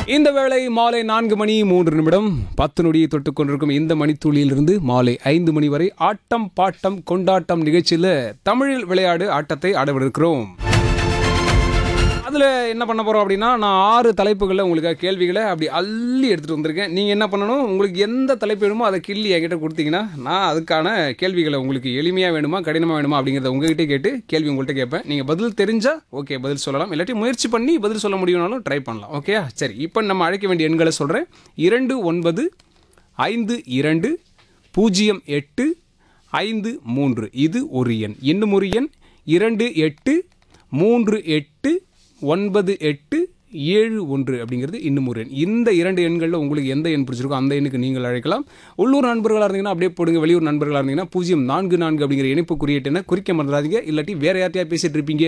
இந்த வேளை மாலை நான்கு மணி மூன்று நிமிடம் பத்து நொடியை தொட்டுக் கொண்டிருக்கும் இந்த மணித்துளியிலிருந்து மாலை ஐந்து மணி வரை ஆட்டம் பாட்டம் கொண்டாட்டம் நிகழ்ச்சியில் தமிழில் விளையாடு ஆட்டத்தை ஆடவிருக்கிறோம் அதில் என்ன பண்ண போகிறோம் அப்படின்னா நான் ஆறு தலைப்புகளில் உங்களுக்கு கேள்விகளை அப்படி அள்ளி எடுத்துகிட்டு வந்திருக்கேன் நீங்கள் என்ன பண்ணணும் உங்களுக்கு எந்த தலைப்பு வேணுமோ அதை கிள்ளி என்கிட்ட கொடுத்தீங்கன்னா நான் அதுக்கான கேள்விகளை உங்களுக்கு எளிமையாக வேணுமா கடினமாக வேணுமா அப்படிங்கிறத உங்ககிட்ட கேட்டு கேள்வி உங்கள்கிட்ட கேட்பேன் நீங்கள் பதில் தெரிஞ்சால் ஓகே பதில் சொல்லலாம் இல்லாட்டி முயற்சி பண்ணி பதில் சொல்ல முடியும்னாலும் ட்ரை பண்ணலாம் ஓகேயா சரி இப்போ நம்ம அழைக்க வேண்டிய எண்களை சொல்கிறேன் இரண்டு ஒன்பது ஐந்து இரண்டு பூஜ்ஜியம் எட்டு ஐந்து மூன்று இது ஒரு எண் இன்னும் ஒரு எண் இரண்டு எட்டு மூன்று எட்டு ஒன்பது எட்டு ஏழு ஒன்று அப்படிங்கிறது இன்னும் ஒரு எண் இந்த இரண்டு எண்களில் உங்களுக்கு எந்த எண் பிடிச்சிருக்கோ அந்த எண்ணுக்கு நீங்கள் அழைக்கலாம் உள்ளூர் நண்பர்களாக இருந்தீங்கன்னா அப்படியே போடுங்க வெளியூர் நண்பர்களாக இருந்தீங்கன்னா பூஜ்ஜியம் நான்கு நான்கு அப்படிங்கிற இணைப்பு குறியீட்டுன்னு குறிக்க மறந்துடாதீங்க இல்லாட்டி வேற யார்ட்டையா பேசிட்டு இருப்பீங்க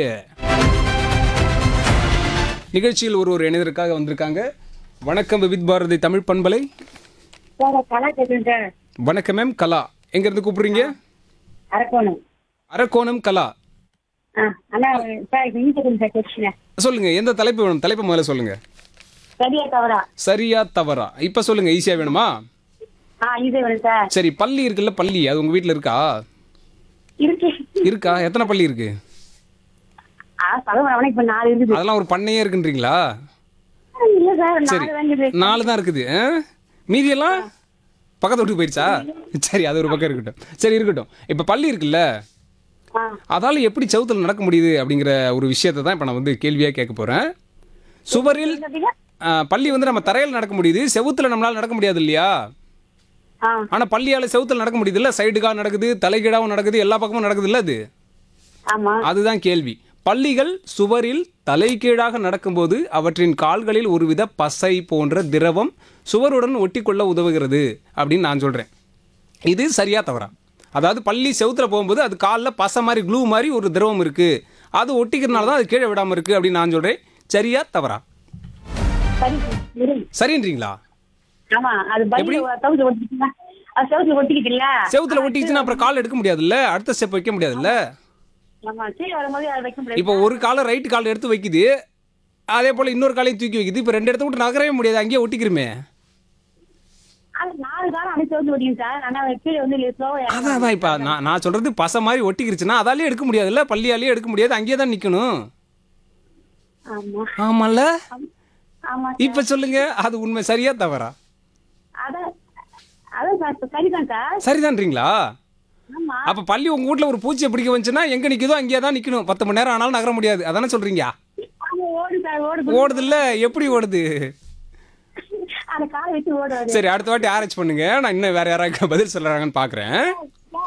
நிகழ்ச்சியில் ஒரு ஒரு இணையதற்காக வந்திருக்காங்க வணக்கம் வித் பாரதி தமிழ் பண்பலை சார் கலா கேட்குறேன் சார் வணக்கம் மேம் கலா எங்கேருந்து கூப்பிடுறீங்க அரக்கோணம் அரக்கோணம் கலா ஆ அண்ணா சார் இப்போ இங்கே கேட்குறேன் சார் கொஸ்டின் சொல்லுங்க எந்த தலைப்பு வேணும் தலைப்பு முதல்ல சொல்லுங்க சரியா தவறா சரியா தவறா இப்போ சொல்லுங்க ஈஸியா வேணுமா ஆ இது வேணும் சார் சரி பள்ளி இருக்குல்ல பள்ளி அது உங்க வீட்ல இருக்கா இருக்கு இருக்கா எத்தனை பள்ளி இருக்கு ஆ பகவான் இப்போ நாலு இருக்குது அதெல்லாம் ஒரு பண்ணையே இருக்குன்றீங்களா இல்லை சார் சரி நாலு தான் இருக்குது நாலு தான் இருக்குது ஆ? மீதியெல்லாம் பக்கத்து வீட்டுக்கு போயிடுச்சா சரி அது ஒரு பக்கம் இருக்கட்டும் சரி இருக்கட்டும் இப்போ பள்ளி இருக்குல்ல ஆ அதால எப்படி செவுத்துல நடக்க முடியுது அப்படிங்கிற ஒரு விஷயத்தை தான் இப்போ நான் வந்து கேள்வியாக கேட்க போறேன் சுவரில் சொல்றீங்க? ஆ, பள்ளி வந்து நம்ம தரையில் நடக்க முடியுது செவுத்துல நம்மளால நடக்க முடியாது இல்லையா ஆ ஆனா பள்ளியால செவுத்துல நடக்க முடியுது இல்ல சைடுகா நடக்குது தலைகீழாவும் நடக்குது எல்லா பக்கமும் நடக்குது இல்ல அது ஆமா அதுதான் கேள்வி பள்ளிகள் சுவரில் தலைகீழாக நடக்கும்போது அவற்றின் கால்களில் ஒருவித பசை போன்ற திரவம் சுவருடன் ஒட்டிக்கொள்ள உதவுகிறது அப்படின்னு நான் சொல்றேன் இது சரியா தவறா அதாவது பள்ளி செவுத்துல போகும்போது அது காலில் பசை மாதிரி க்ளூ மாதிரி ஒரு திரவம் இருக்கு அது ஒட்டிக்கிறதுனால தான் அது கீழே விடாம இருக்கு அப்படின்னு நான் சொல்றேன் சரியா தவறா சரி இருங்க. சரின்றீங்களா ஆமா அது பள்ளி தவுச்சு ஒட்டிக்கிட்டா அது செவத்துல ஒட்டிக்கிட்டுல செவுத்துல ஒட்டிக்கிச்சுன்னா அப்புறம் கால் எடுக்க முடியாதுல்ல அடுத்த ஸ்டெப் வைக்க முடியாதுல்ல ஆமா கீழே வரும்போது அதை வைக்க முடியாது இப்போ ஒரு காலை ரைட்டு கால் எடுத்து வைக்குது அதே போல் இன்னொரு காலையும் தூக்கி வைக்குது இப்போ ரெண்டு இடத்த விட்டு நகரவே முடியாது அங்கேயே ஒட்டிக்கிறமே அது நாலு காலம் அடி செவத்து ஒட்டிக்கும் சார் ஆனா கீழே வந்து ஸ்லோவா அதான் அதான் இப்போ நான் நான் சொல்கிறது பசை மாதிரி ஒட்டிக்கிருச்சுன்னா அதாலேயே எடுக்க முடியாதுல்ல பள்ளியாலேயே எடுக்க முடியாது அங்கேயே தான் நிற்கணும் ஆமா ஆமால்ல ஆமா இப்போ சொல்லுங்க அது உண்மை சரியா தவறா அதான் அதான் சார் சரிதான் சார் சரிதான்றீங்களா ஆமா அப்போ பள்ளி உங்கள் வீட்டில் ஒரு பூச்சியை பிடிக்க வந்துச்சுன்னா எங்கே நிற்குதோ அங்கேயே தான் நிற்கணும் பத்து மணி நேரம் ஆனாலும் நகர முடியாது அதானே சொல்கிறீங்க ஆமா ஓடு சார் ஓடு ஓடுதில்ல எப்படி ஓடுது அந்த காலை வச்சு ஓடுவாரு சரி அடுத்த வாட்டி ஆராய்ச்சி பண்ணுங்க நான் இன்னும் வேற யாராவது பதில் சொல்றாங்கன்னு பார்க்குறேன்